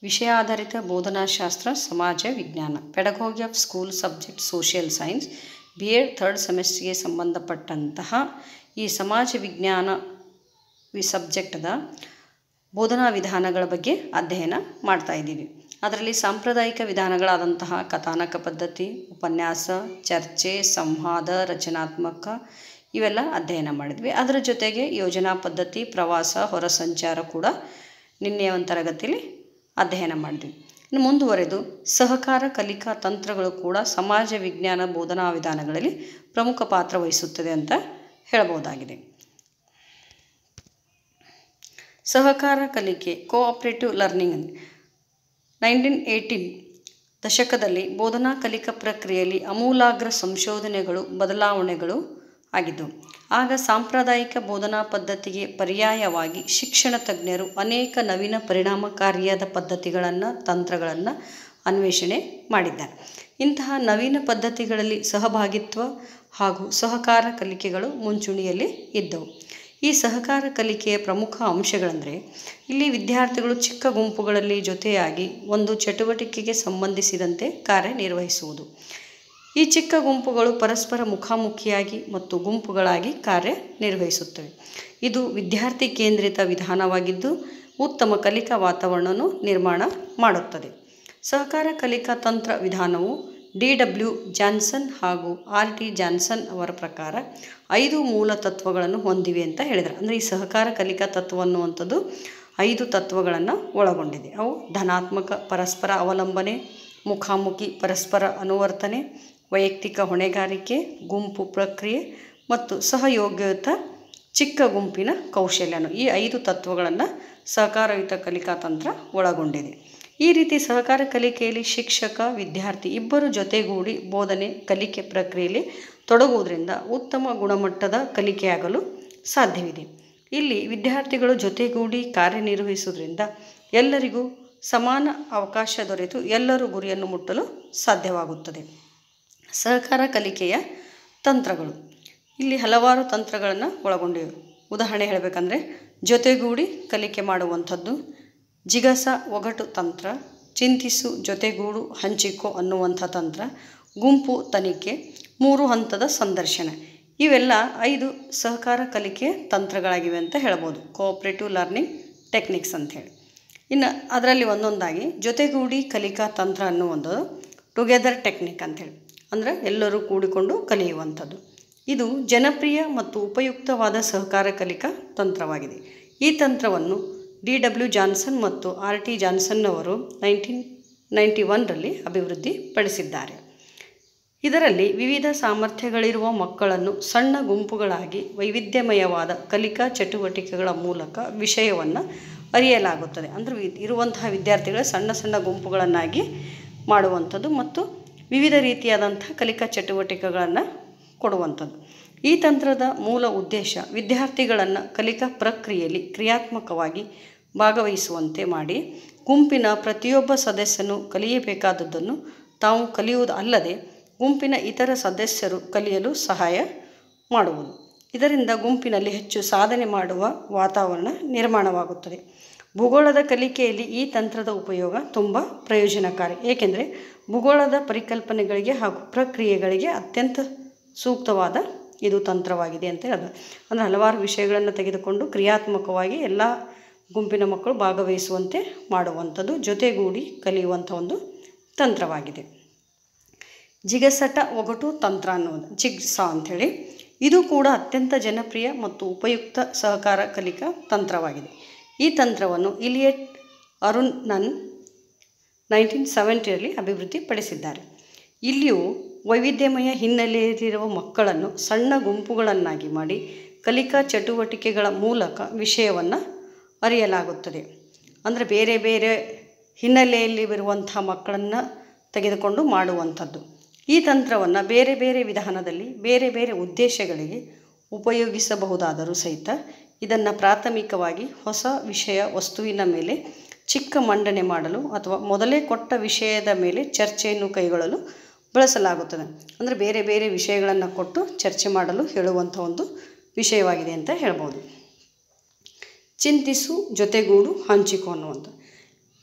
ವಿಷಯಾಧಾರಿತ ಬೋಧನಾಶಾಸ್ತ್ರ ಸಮಾಜ ವಿಜ್ಞಾನ pedagogy of school subject social science B Ed third ಸೆಮಿಸ್ಟ್ರಿಗೆ ಸಂಬಂಧಪಟ್ಟಂತಹ ಈ ಸಮಾಜ ವಿಜ್ಞಾನ ವಿ ಸಬ್ಜೆಕ್ಟ್ದ ಬೋಧನಾ ವಿಧಾನಗಳ ಬಗ್ಗೆ ಅಧ್ಯಯನ ಮಾಡ್ತಾ ಇದ್ದೀವಿ ಅದರಲ್ಲಿ ಸಾಂಪ್ರದಾಯಿಕ ವಿಧಾನಗಳಾದಂತಹ ಕಥಾನಕ ಪದ್ಧತಿ ಉಪನ್ಯಾಸ ಚರ್ಚೆ ಸಂವಾದ ರಚನಾತ್ಮಕ ಇವೆಲ್ಲ ಅಧ್ಯಯನ ಮಾಡಿದ್ವಿ ಅದರ ಜೊತೆಗೆ ಯೋಜನಾ ಪದ್ಧತಿ ಪ್ರವಾಸ ಹೊರ ಸಂಚಾರ ಕೂಡ ನಿನ್ನೆಯ ಒಂದು ತರಗತಿಯಲ್ಲಿ ಅಧ್ಯಯನ ಮಾಡಿದ್ವಿ ಇನ್ನು ಮುಂದುವರೆದು ಸಹಕಾರ ಕಲಿಕಾ ತಂತ್ರಗಳು ಕೂಡ ಸಮಾಜ ವಿಜ್ಞಾನ ಬೋಧನಾ ವಿಧಾನಗಳಲ್ಲಿ ಪ್ರಮುಖ ಪಾತ್ರ ವಹಿಸುತ್ತದೆ ಅಂತ ಹೇಳ್ಬೋದಾಗಿದೆ ಸಹಕಾರ ಕಲಿಕೆ ಕೋಆಪ್ರೇಟಿವ್ ಲರ್ನಿಂಗ್ ನೈನ್ಟೀನ್ ಏಯ್ಟೀನ್ ದಶಕದಲ್ಲಿ ಬೋಧನಾ ಕಲಿಕಾ ಪ್ರಕ್ರಿಯೆಯಲ್ಲಿ ಅಮೂಲಾಗ್ರ ಸಂಶೋಧನೆಗಳು ಬದಲಾವಣೆಗಳು ಆಗಿದ್ದವು ಆಗ ಸಾಂಪ್ರದಾಯಿಕ ಬೋಧನಾ ಪದ್ಧತಿಗೆ ಪರ್ಯಾಯವಾಗಿ ಶಿಕ್ಷಣ ತಜ್ಞರು ಅನೇಕ ನವೀನ ಪರಿಣಾಮಕಾರಿಯಾದ ಪದ್ಧತಿಗಳನ್ನು ತಂತ್ರಗಳನ್ನು ಅನ್ವೇಷಣೆ ಮಾಡಿದ್ದಾರೆ ಇಂತಹ ನವೀನ ಪದ್ಧತಿಗಳಲ್ಲಿ ಸಹಭಾಗಿತ್ವ ಹಾಗೂ ಸಹಕಾರ ಕಲಿಕೆಗಳು ಮುಂಚೂಣಿಯಲ್ಲಿ ಇದ್ದವು ಈ ಸಹಕಾರ ಕಲಿಕೆಯ ಪ್ರಮುಖ ಅಂಶಗಳೆಂದರೆ ಇಲ್ಲಿ ವಿದ್ಯಾರ್ಥಿಗಳು ಚಿಕ್ಕ ಗುಂಪುಗಳಲ್ಲಿ ಜೊತೆಯಾಗಿ ಒಂದು ಚಟುವಟಿಕೆಗೆ ಸಂಬಂಧಿಸಿದಂತೆ ಕಾರ್ಯನಿರ್ವಹಿಸುವುದು ಈ ಚಿಕ್ಕ ಗುಂಪುಗಳು ಪರಸ್ಪರ ಮುಖಾಮುಖಿಯಾಗಿ ಮತ್ತು ಗುಂಪುಗಳಾಗಿ ಕಾರ್ಯನಿರ್ವಹಿಸುತ್ತವೆ ಇದು ವಿದ್ಯಾರ್ಥಿ ಕೇಂದ್ರಿತ ವಿಧಾನವಾಗಿದ್ದು ಉತ್ತಮ ಕಲಿಕಾ ವಾತಾವರಣವನ್ನು ನಿರ್ಮಾಣ ಮಾಡುತ್ತದೆ ಸಹಕಾರ ಕಲಿಕಾ ತಂತ್ರ ವಿಧಾನವು ಡಿ ಡಬ್ಲ್ಯೂ ಜಾನ್ಸನ್ ಹಾಗೂ ಆರ್ ಟಿ ಜಾನ್ಸನ್ ಅವರ ಪ್ರಕಾರ ಐದು ಮೂಲ ತತ್ವಗಳನ್ನು ಹೊಂದಿವೆ ಅಂತ ಹೇಳಿದರು ಅಂದರೆ ಈ ಸಹಕಾರ ಕಲಿಕಾ ತತ್ವ ಅನ್ನುವಂಥದ್ದು ಐದು ತತ್ವಗಳನ್ನು ಒಳಗೊಂಡಿದೆ ಅವು ಧನಾತ್ಮಕ ಪರಸ್ಪರ ಅವಲಂಬನೆ ಮುಖಾಮುಖಿ ಪರಸ್ಪರ ಅನುವರ್ತನೆ ವೈಯಕ್ತಿಕ ಹೊಣೆಗಾರಿಕೆ ಗುಂಪು ಪ್ರಕ್ರಿಯೆ ಮತ್ತು ಸಹಯೋಗಯುತ ಚಿಕ್ಕ ಗುಂಪಿನ ಕೌಶಲ್ಯನು ಈ ಐದು ತತ್ವಗಳನ್ನು ಸಹಕಾರಯುತ ಕಲಿಕಾ ತಂತ್ರ ಒಳಗೊಂಡಿದೆ ಈ ರೀತಿ ಸಹಕಾರ ಕಲಿಕೆಯಲ್ಲಿ ಶಿಕ್ಷಕ ವಿದ್ಯಾರ್ಥಿ ಇಬ್ಬರು ಜೊತೆಗೂಡಿ ಬೋಧನೆ ಕಲಿಕೆ ಪ್ರಕ್ರಿಯೆಯಲ್ಲಿ ತೊಡಗುವುದರಿಂದ ಉತ್ತಮ ಗುಣಮಟ್ಟದ ಕಲಿಕೆಯಾಗಲು ಸಾಧ್ಯವಿದೆ ಇಲ್ಲಿ ವಿದ್ಯಾರ್ಥಿಗಳು ಜೊತೆಗೂಡಿ ಕಾರ್ಯನಿರ್ವಹಿಸುವುದರಿಂದ ಎಲ್ಲರಿಗೂ ಸಮಾನ ಅವಕಾಶ ದೊರೆತು ಎಲ್ಲರೂ ಗುರಿಯನ್ನು ಮುಟ್ಟಲು ಸಾಧ್ಯವಾಗುತ್ತದೆ ಸಹಕಾರ ಕಲಿಕೆಯ ತಂತ್ರಗಳು ಇಲ್ಲಿ ಹಲವಾರು ತಂತ್ರಗಳನ್ನು ಒಳಗೊಂಡಿವೆ ಉದಾಹರಣೆ ಹೇಳಬೇಕಂದ್ರೆ ಜೊತೆಗೂಡಿ ಕಲಿಕೆ ಮಾಡುವಂಥದ್ದು ಜಿಗಸ ಒಗಟು ತಂತ್ರ ಚಿಂತಿಸು ಜೊತೆಗೂಡು ಹಂಚಿಕೋ ಅನ್ನುವಂಥ ತಂತ್ರ ಗುಂಪು ತನಿಖೆ ಮೂರು ಹಂತದ ಸಂದರ್ಶನ ಇವೆಲ್ಲ ಐದು ಸಹಕಾರ ಕಲಿಕೆ ತಂತ್ರಗಳಾಗಿವೆ ಅಂತ ಹೇಳ್ಬೋದು ಕೋಆಪ್ರೇಟಿವ್ ಲರ್ನಿಂಗ್ ಟೆಕ್ನಿಕ್ಸ್ ಅಂಥೇಳಿ ಇನ್ನು ಅದರಲ್ಲಿ ಒಂದೊಂದಾಗಿ ಜೊತೆಗೂಡಿ ಕಲಿಕಾ ತಂತ್ರ ಅನ್ನುವಂಥದ್ದು ಟುಗೆದರ್ ಟೆಕ್ನಿಕ್ ಅಂಥೇಳಿ ಅಂದರೆ ಎಲ್ಲರೂ ಕೂಡಿಕೊಂಡು ಕಲಿಯುವಂಥದ್ದು ಇದು ಜನಪ್ರಿಯ ಮತ್ತು ಉಪಯುಕ್ತವಾದ ಸಹಕಾರ ಕಲಿಕಾ ತಂತ್ರವಾಗಿದೆ ಈ ತಂತ್ರವನ್ನು ಡಿ ಡಬ್ಲ್ಯೂ ಜಾನ್ಸನ್ ಮತ್ತು ಆರ್ ಟಿ ಜಾನ್ಸನ್ ಅವರು ನೈನ್ಟೀನ್ ನೈಂಟಿ ಒನ್ರಲ್ಲಿ ಅಭಿವೃದ್ಧಿಪಡಿಸಿದ್ದಾರೆ ಇದರಲ್ಲಿ ವಿವಿಧ ಸಾಮರ್ಥ್ಯಗಳಿರುವ ಮಕ್ಕಳನ್ನು ಸಣ್ಣ ಗುಂಪುಗಳಾಗಿ ವೈವಿಧ್ಯಮಯವಾದ ಕಲಿಕಾ ಚಟುವಟಿಕೆಗಳ ಮೂಲಕ ವಿಷಯವನ್ನು ಅರಿಯಲಾಗುತ್ತದೆ ಅಂದರೆ ಇರುವಂತಹ ವಿದ್ಯಾರ್ಥಿಗಳ ಸಣ್ಣ ಸಣ್ಣ ಗುಂಪುಗಳನ್ನಾಗಿ ಮಾಡುವಂಥದ್ದು ಮತ್ತು ವಿವಿಧ ರೀತಿಯಾದಂಥ ಕಲಿಕಾ ಚಟುವಟಿಕೆಗಳನ್ನು ಕೊಡುವಂಥದ್ದು ಈ ತಂತ್ರದ ಮೂಲ ಉದ್ದೇಶ ವಿದ್ಯಾರ್ಥಿಗಳನ್ನು ಕಲಿಕಾ ಪ್ರಕ್ರಿಯೆಯಲ್ಲಿ ಕ್ರಿಯಾತ್ಮಕವಾಗಿ ಭಾಗವಹಿಸುವಂತೆ ಮಾಡಿ ಗುಂಪಿನ ಪ್ರತಿಯೊಬ್ಬ ಸದಸ್ಯನು ಕಲಿಯಬೇಕಾದದ್ದನ್ನು ತಾವು ಕಲಿಯುವುದು ಅಲ್ಲದೆ ಗುಂಪಿನ ಇತರ ಸದಸ್ಯರು ಕಲಿಯಲು ಸಹಾಯ ಮಾಡುವುದು ಇದರಿಂದ ಗುಂಪಿನಲ್ಲಿ ಹೆಚ್ಚು ಸಾಧನೆ ಮಾಡುವ ವಾತಾವರಣ ನಿರ್ಮಾಣವಾಗುತ್ತದೆ ಭೂಗೋಳದ ಕಲಿಕೆಯಲ್ಲಿ ಈ ತಂತ್ರದ ಉಪಯೋಗ ತುಂಬ ಪ್ರಯೋಜನಕಾರಿ ಏಕೆಂದರೆ ಭೂಗೋಳದ ಪರಿಕಲ್ಪನೆಗಳಿಗೆ ಹಾಗೂ ಪ್ರಕ್ರಿಯೆಗಳಿಗೆ ಅತ್ಯಂತ ಸೂಕ್ತವಾದ ಇದು ತಂತ್ರವಾಗಿದೆ ಅಂತ ಹೇಳೋದು ಅಂದರೆ ಹಲವಾರು ವಿಷಯಗಳನ್ನು ತೆಗೆದುಕೊಂಡು ಕ್ರಿಯಾತ್ಮಕವಾಗಿ ಎಲ್ಲ ಗುಂಪಿನ ಮಕ್ಕಳು ಭಾಗವಹಿಸುವಂತೆ ಮಾಡುವಂಥದ್ದು ಜೊತೆಗೂಡಿ ಕಲಿಯುವಂಥ ಒಂದು ತಂತ್ರವಾಗಿದೆ ಜಿಗಸಟ ಒಗಟು ತಂತ್ರ ಅನ್ನೋದು ಜಿಗ್ಸಾ ಅಂಥೇಳಿ ಇದು ಕೂಡ ಅತ್ಯಂತ ಜನಪ್ರಿಯ ಮತ್ತು ಉಪಯುಕ್ತ ಸಹಕಾರ ಕಲಿಕಾ ತಂತ್ರವಾಗಿದೆ ಈ ತಂತ್ರವನ್ನು ಇಲಿಯಟ್ ಅರುಣ್ ನನ್ ನೈನ್ಟೀನ್ ಸೆವೆಂಟಿಯಲ್ಲಿ ಅಭಿವೃದ್ಧಿಪಡಿಸಿದ್ದಾರೆ ಇಲ್ಲಿಯೂ ವೈವಿಧ್ಯಮಯ ಹಿನ್ನೆಲೆಯಲ್ಲಿರುವ ಮಕ್ಕಳನ್ನು ಸಣ್ಣ ಗುಂಪುಗಳನ್ನಾಗಿ ಮಾಡಿ ಕಲಿಕಾ ಚಟುವಟಿಕೆಗಳ ಮೂಲಕ ವಿಷಯವನ್ನು ಅರಿಯಲಾಗುತ್ತದೆ ಅಂದರೆ ಬೇರೆ ಬೇರೆ ಹಿನ್ನೆಲೆಯಲ್ಲಿ ಬರುವಂಥ ಮಕ್ಕಳನ್ನು ತೆಗೆದುಕೊಂಡು ಮಾಡುವಂಥದ್ದು ಈ ತಂತ್ರವನ್ನು ಬೇರೆ ಬೇರೆ ವಿಧಾನದಲ್ಲಿ ಬೇರೆ ಬೇರೆ ಉದ್ದೇಶಗಳಿಗೆ ಉಪಯೋಗಿಸಬಹುದಾದರೂ ಸಹಿತ ಇದನ್ನು ಪ್ರಾಥಮಿಕವಾಗಿ ಹೊಸ ವಿಷಯ ವಸ್ತುವಿನ ಮೇಲೆ ಚಿಕ್ಕ ಮಂಡನೆ ಮಾಡಲು ಅಥವಾ ಮೊದಲೇ ಕೊಟ್ಟ ವಿಷಯದ ಮೇಲೆ ಚರ್ಚೆಯನ್ನು ಕೈಗೊಳ್ಳಲು ಬಳಸಲಾಗುತ್ತದೆ ಅಂದರೆ ಬೇರೆ ಬೇರೆ ವಿಷಯಗಳನ್ನು ಕೊಟ್ಟು ಚರ್ಚೆ ಮಾಡಲು ಹೇಳುವಂಥ ಒಂದು ವಿಷಯವಾಗಿದೆ ಅಂತ ಹೇಳ್ಬೋದು ಚಿಂತಿಸು ಜೊತೆಗೂಡು ಹಂಚಿಕೊ ಅನ್ನುವಂಥ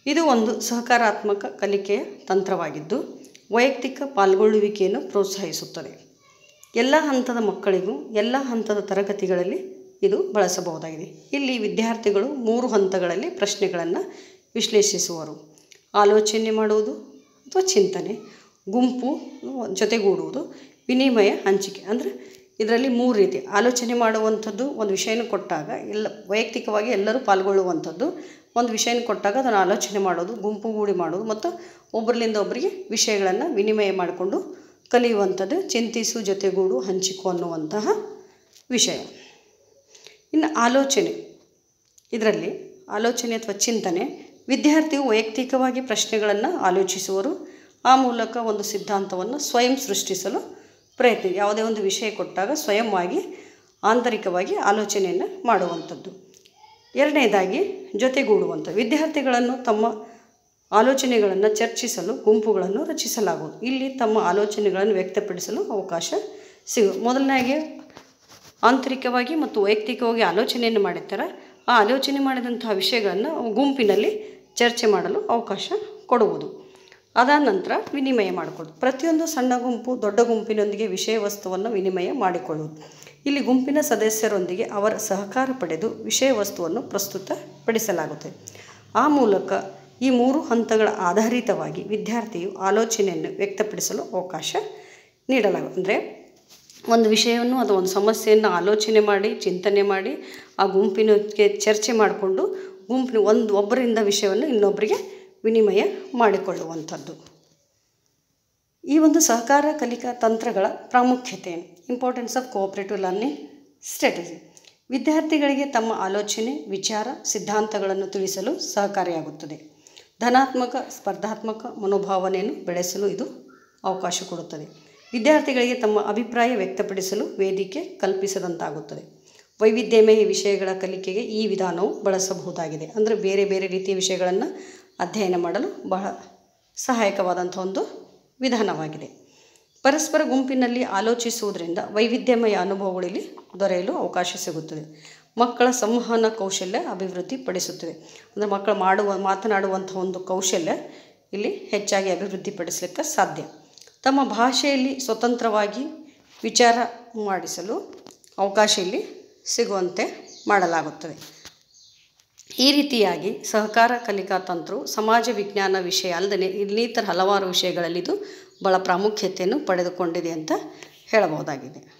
ಇದು ಒಂದು ಸಹಕಾರಾತ್ಮಕ ಕಲಿಕೆಯ ತಂತ್ರವಾಗಿದ್ದು ವೈಯಕ್ತಿಕ ಪಾಲ್ಗೊಳ್ಳುವಿಕೆಯನ್ನು ಪ್ರೋತ್ಸಾಹಿಸುತ್ತದೆ ಎಲ್ಲ ಹಂತದ ಮಕ್ಕಳಿಗೂ ಎಲ್ಲ ಹಂತದ ತರಗತಿಗಳಲ್ಲಿ ಇದು ಬಳಸಬಹುದಾಗಿದೆ ಇಲ್ಲಿ ವಿದ್ಯಾರ್ಥಿಗಳು ಮೂರು ಹಂತಗಳಲ್ಲಿ ಪ್ರಶ್ನೆಗಳನ್ನು ವಿಶ್ಲೇಷಿಸುವರು ಆಲೋಚನೆ ಮಾಡುವುದು ಅಥವಾ ಚಿಂತನೆ ಗುಂಪು ಜೊತೆಗೂಡುವುದು ವಿನಿಮಯ ಹಂಚಿಕೆ ಅಂದರೆ ಇದರಲ್ಲಿ ಮೂರು ರೀತಿ ಆಲೋಚನೆ ಮಾಡುವಂಥದ್ದು ಒಂದು ವಿಷಯನ ಕೊಟ್ಟಾಗ ಎಲ್ಲ ವೈಯಕ್ತಿಕವಾಗಿ ಎಲ್ಲರೂ ಪಾಲ್ಗೊಳ್ಳುವಂಥದ್ದು ಒಂದು ವಿಷಯನ ಕೊಟ್ಟಾಗ ಅದನ್ನು ಆಲೋಚನೆ ಮಾಡೋದು ಗುಂಪುಗೂಡಿ ಮಾಡೋದು ಮತ್ತು ಒಬ್ಬರಿಂದ ಒಬ್ಬರಿಗೆ ವಿಷಯಗಳನ್ನು ವಿನಿಮಯ ಮಾಡಿಕೊಂಡು ಕಲಿಯುವಂಥದ್ದು ಚಿಂತಿಸು ಜೊತೆಗೂಡು ಹಂಚಿಕೊ ಅನ್ನುವಂತಹ ವಿಷಯ ಇನ್ನು ಆಲೋಚನೆ ಇದರಲ್ಲಿ ಆಲೋಚನೆ ಅಥವಾ ಚಿಂತನೆ ವಿದ್ಯಾರ್ಥಿಯು ವೈಯಕ್ತಿಕವಾಗಿ ಪ್ರಶ್ನೆಗಳನ್ನು ಆಲೋಚಿಸುವರು ಆ ಮೂಲಕ ಒಂದು ಸಿದ್ಧಾಂತವನ್ನು ಸ್ವಯಂ ಸೃಷ್ಟಿಸಲು ಪ್ರಯತ್ನ ಯಾವುದೇ ಒಂದು ವಿಷಯ ಕೊಟ್ಟಾಗ ಸ್ವಯಂವಾಗಿ ಆಂತರಿಕವಾಗಿ ಆಲೋಚನೆಯನ್ನು ಮಾಡುವಂಥದ್ದು ಎರಡನೇದಾಗಿ ಜೊತೆಗೂಡುವಂಥ ವಿದ್ಯಾರ್ಥಿಗಳನ್ನು ತಮ್ಮ ಆಲೋಚನೆಗಳನ್ನು ಚರ್ಚಿಸಲು ಗುಂಪುಗಳನ್ನು ರಚಿಸಲಾಗುವುದು ಇಲ್ಲಿ ತಮ್ಮ ಆಲೋಚನೆಗಳನ್ನು ವ್ಯಕ್ತಪಡಿಸಲು ಅವಕಾಶ ಸಿಗು ಮೊದಲನೇಗೆ ಆಂತರಿಕವಾಗಿ ಮತ್ತು ವೈಯಕ್ತಿಕವಾಗಿ ಆಲೋಚನೆಯನ್ನು ಮಾಡಿರ್ತಾರೆ ಆ ಆಲೋಚನೆ ಮಾಡಿದಂತಹ ವಿಷಯಗಳನ್ನು ಅವು ಗುಂಪಿನಲ್ಲಿ ಚರ್ಚೆ ಮಾಡಲು ಅವಕಾಶ ಕೊಡುವುದು ಅದಾದ ನಂತರ ವಿನಿಮಯ ಮಾಡಿಕೊಳ್ಳೋದು ಪ್ರತಿಯೊಂದು ಸಣ್ಣ ಗುಂಪು ದೊಡ್ಡ ಗುಂಪಿನೊಂದಿಗೆ ವಿಷಯ ವಸ್ತುವನ್ನು ವಿನಿಮಯ ಮಾಡಿಕೊಳ್ಳುವುದು ಇಲ್ಲಿ ಗುಂಪಿನ ಸದಸ್ಯರೊಂದಿಗೆ ಅವರ ಸಹಕಾರ ಪಡೆದು ವಿಷಯ ವಸ್ತುವನ್ನು ಪ್ರಸ್ತುತಪಡಿಸಲಾಗುತ್ತದೆ ಆ ಮೂಲಕ ಈ ಮೂರು ಹಂತಗಳ ಆಧಾರಿತವಾಗಿ ವಿದ್ಯಾರ್ಥಿಯು ಆಲೋಚನೆಯನ್ನು ವ್ಯಕ್ತಪಡಿಸಲು ಅವಕಾಶ ನೀಡಲಾಗುತ್ತೆ ಅಂದರೆ ಒಂದು ವಿಷಯವನ್ನು ಅಥವಾ ಒಂದು ಸಮಸ್ಯೆಯನ್ನು ಆಲೋಚನೆ ಮಾಡಿ ಚಿಂತನೆ ಮಾಡಿ ಆ ಗುಂಪಿನಕ್ಕೆ ಚರ್ಚೆ ಮಾಡಿಕೊಂಡು ಗುಂಪಿನ ಒಂದು ಒಬ್ಬರಿಂದ ವಿಷಯವನ್ನು ಇನ್ನೊಬ್ಬರಿಗೆ ವಿನಿಮಯ ಮಾಡಿಕೊಳ್ಳುವಂಥದ್ದು ಈ ಒಂದು ಸಹಕಾರ ಕಲಿಕಾ ತಂತ್ರಗಳ ಪ್ರಾಮುಖ್ಯತೆ importance of cooperative learning strategy ವಿದ್ಯಾರ್ಥಿಗಳಿಗೆ ತಮ್ಮ ಆಲೋಚನೆ ವಿಚಾರ ಸಿದ್ಧಾಂತಗಳನ್ನು ತಿಳಿಸಲು ಸಹಕಾರಿಯಾಗುತ್ತದೆ ಧನಾತ್ಮಕ ಸ್ಪರ್ಧಾತ್ಮಕ ಮನೋಭಾವನೆಯನ್ನು ಬೆಳೆಸಲು ಇದು ಅವಕಾಶ ಕೊಡುತ್ತದೆ ವಿದ್ಯಾರ್ಥಿಗಳಿಗೆ ತಮ್ಮ ಅಭಿಪ್ರಾಯ ವ್ಯಕ್ತಪಡಿಸಲು ವೇದಿಕೆ ಕಲ್ಪಿಸದಂತಾಗುತ್ತದೆ ವೈವಿಧ್ಯಮಯ ವಿಷಯಗಳ ಕಲಿಕೆಗೆ ಈ ವಿಧಾನವು ಬಳಸಬಹುದಾಗಿದೆ ಅಂದರೆ ಬೇರೆ ಬೇರೆ ರೀತಿಯ ವಿಷಯಗಳನ್ನು ಅಧ್ಯಯನ ಮಾಡಲು ಬಹಳ ಸಹಾಯಕವಾದಂಥ ಒಂದು ವಿಧಾನವಾಗಿದೆ ಪರಸ್ಪರ ಗುಂಪಿನಲ್ಲಿ ಆಲೋಚಿಸುವುದರಿಂದ ವೈವಿಧ್ಯಮಯ ಅನುಭವಗಳಲ್ಲಿ ದೊರೆಯಲು ಅವಕಾಶ ಸಿಗುತ್ತದೆ ಮಕ್ಕಳ ಸಂವಹನ ಕೌಶಲ್ಯ ಅಭಿವೃದ್ಧಿ ಪಡಿಸುತ್ತದೆ ಅಂದರೆ ಮಕ್ಕಳು ಮಾಡುವ ಮಾತನಾಡುವಂಥ ಒಂದು ಕೌಶಲ್ಯ ಇಲ್ಲಿ ಹೆಚ್ಚಾಗಿ ಅಭಿವೃದ್ಧಿಪಡಿಸಲಿಕ್ಕೆ ಸಾಧ್ಯ ತಮ್ಮ ಭಾಷೆಯಲ್ಲಿ ಸ್ವತಂತ್ರವಾಗಿ ವಿಚಾರ ಮಾಡಿಸಲು ಅವಕಾಶ ಇಲ್ಲಿ ಸಿಗುವಂತೆ ಮಾಡಲಾಗುತ್ತದೆ ಈ ರೀತಿಯಾಗಿ ಸಹಕಾರ ಕಲಿಕಾ ತಂತ್ರವು ಸಮಾಜ ವಿಜ್ಞಾನ ವಿಷಯ ಅಲ್ಲದೆ ಇನ್ನಿತರ ಹಲವಾರು ವಿಷಯಗಳಲ್ಲಿ ಇದು ಭಾಳ ಪ್ರಾಮುಖ್ಯತೆಯನ್ನು ಪಡೆದುಕೊಂಡಿದೆ ಅಂತ ಹೇಳಬಹುದಾಗಿದೆ